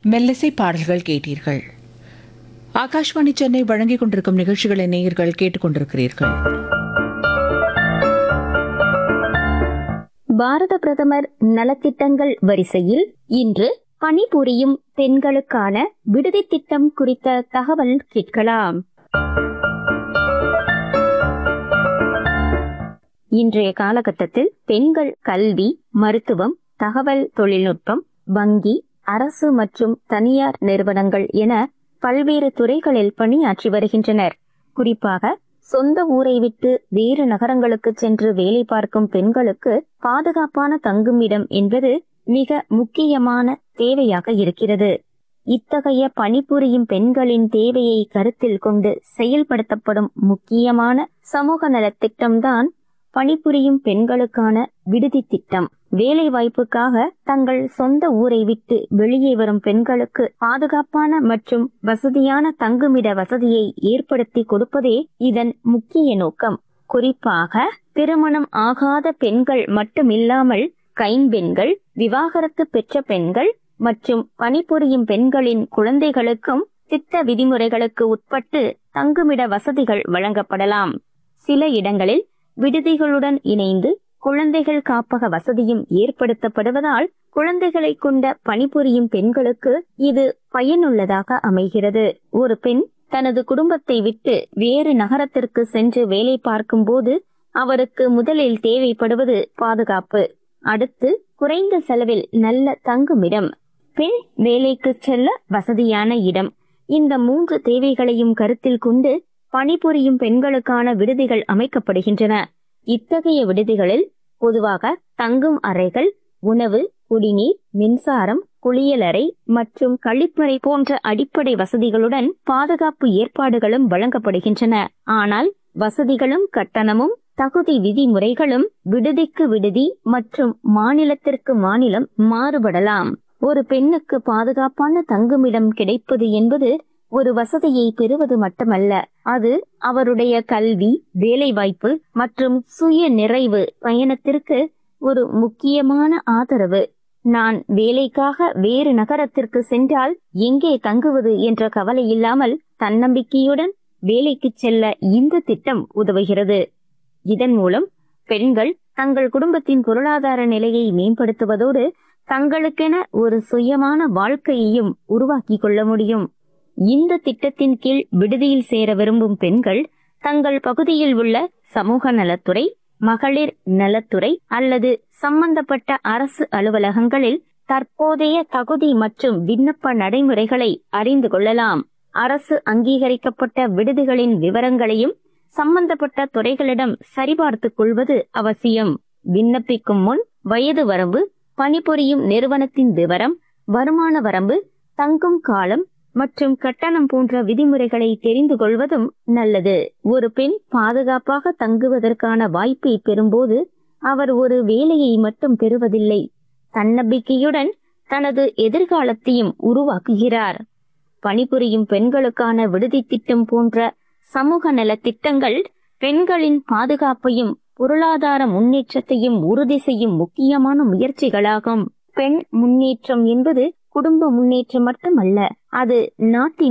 மெல்லிசை பாடல்கள் கேட்டீர்கள் ஆகாஷ்வாணி சென்னை வழங்கிக் கொண்டிருக்கும் நிகழ்ச்சிகளை நேயர்கள் கேட்டுக்கொண்டிருக்கிறீர்கள் பாரத பிரதமர் நலத்திட்டங்கள் வரிசையில் இன்று பணிபுரியும் பெண்களுக்கான விடுதி திட்டம் குறித்த தகவல் கேட்கலாம் இன்றைய காலகட்டத்தில் பெண்கள் கல்வி மருத்துவம் தகவல் தொழில்நுட்பம் வங்கி அரசு மற்றும் தனியார் நிறுவனங்கள் என பல்வேறு துறைகளில் பணியாற்றி வருகின்றனர் குறிப்பாக சொந்த ஊரை விட்டு வேறு நகரங்களுக்கு சென்று வேலை பார்க்கும் பெண்களுக்கு பாதுகாப்பான தங்குமிடம் என்பது மிக முக்கியமான தேவையாக இருக்கிறது இத்தகைய பணிபுரியும் பெண்களின் தேவையை கருத்தில் கொண்டு செயல்படுத்தப்படும் முக்கியமான சமூக நலத் திட்டம்தான் பணிபுரியும் பெண்களுக்கான விடுதி திட்டம் வேலை வாய்ப்புக்காக தங்கள் சொந்த ஊரை விட்டு வெளியே வரும் பெண்களுக்கு பாதுகாப்பான மற்றும் வசதியான தங்குமிட வசதியை ஏற்படுத்தி கொடுப்பதே இதன் முக்கிய நோக்கம் குறிப்பாக திருமணம் ஆகாத பெண்கள் மட்டுமில்லாமல் கைம்பெண்கள் விவாகரத்து பெற்ற பெண்கள் மற்றும் பணிபுரியும் பெண்களின் குழந்தைகளுக்கும் திட்ட விதிமுறைகளுக்கு உட்பட்டு தங்குமிட வசதிகள் வழங்கப்படலாம் சில இடங்களில் விடுதிகளுடன் இணைந்து குழந்தைகள் காப்பக வசதியும் ஏற்படுத்தப்படுவதால் குழந்தைகளை கொண்ட பணிபுரியும் பெண்களுக்கு இது பயனுள்ளதாக அமைகிறது ஒரு பெண் தனது குடும்பத்தை விட்டு வேறு நகரத்திற்கு சென்று வேலை பார்க்கும் போது அவருக்கு முதலில் தேவைப்படுவது பாதுகாப்பு அடுத்து குறைந்த செலவில் நல்ல தங்குமிடம் பெண் வேலைக்கு செல்ல வசதியான இடம் இந்த மூன்று தேவைகளையும் கருத்தில் கொண்டு பணிபுரியும் பெண்களுக்கான விடுதிகள் அமைக்கப்படுகின்றன இத்தகைய விடுதிகளில் பொதுவாக தங்கும் அறைகள் உணவு குடிநீர் மின்சாரம் குளியலறை மற்றும் கழிப்பறை போன்ற அடிப்படை வசதிகளுடன் பாதுகாப்பு ஏற்பாடுகளும் வழங்கப்படுகின்றன ஆனால் வசதிகளும் கட்டணமும் தகுதி விதிமுறைகளும் விடுதிக்கு விடுதி மற்றும் மாநிலத்திற்கு மாநிலம் மாறுபடலாம் ஒரு பெண்ணுக்கு பாதுகாப்பான தங்குமிடம் கிடைப்பது என்பது ஒரு வசதியை பெறுவது மட்டுமல்ல அது அவருடைய கல்வி வேலைவாய்ப்பு மற்றும் சுய நிறைவு பயணத்திற்கு ஒரு முக்கியமான ஆதரவு நான் வேலைக்காக வேறு நகரத்திற்கு சென்றால் எங்கே தங்குவது என்ற கவலை இல்லாமல் தன்னம்பிக்கையுடன் வேலைக்கு செல்ல இந்த திட்டம் உதவுகிறது இதன் மூலம் பெண்கள் தங்கள் குடும்பத்தின் பொருளாதார நிலையை மேம்படுத்துவதோடு தங்களுக்கென ஒரு சுயமான வாழ்க்கையையும் உருவாக்கிக் கொள்ள முடியும் இந்த திட்டத்தின் கீழ் விடுதியில் சேர விரும்பும் பெண்கள் தங்கள் பகுதியில் உள்ள சமூக நலத்துறை மகளிர் நலத்துறை அல்லது சம்பந்தப்பட்ட அரசு அலுவலகங்களில் தற்போதைய தகுதி மற்றும் விண்ணப்ப நடைமுறைகளை அறிந்து கொள்ளலாம் அரசு அங்கீகரிக்கப்பட்ட விடுதிகளின் விவரங்களையும் சம்பந்தப்பட்ட துறைகளிடம் சரிபார்த்துக் கொள்வது அவசியம் விண்ணப்பிக்கும் முன் வயது வரம்பு பணிபுரியும் நிறுவனத்தின் விவரம் வருமான வரம்பு தங்கும் காலம் மற்றும் கட்டணம் போன்ற விதிமுறைகளை தெரிந்து கொள்வதும் நல்லது ஒரு பெண் பாதுகாப்பாக தங்குவதற்கான வாய்ப்பை பெறும்போது அவர் ஒரு வேலையை மட்டும் பெறுவதில்லை தன்னம்பிக்கையுடன் தனது எதிர்காலத்தையும் உருவாக்குகிறார் பணிபுரியும் பெண்களுக்கான விடுதி திட்டம் போன்ற சமூக நல திட்டங்கள் பெண்களின் பாதுகாப்பையும் பொருளாதார முன்னேற்றத்தையும் உறுதி செய்யும் முக்கியமான முயற்சிகளாகும் பெண் முன்னேற்றம் என்பது குடும்ப முன்னேற்றம் மட்டுமல்ல அது நாட்டின்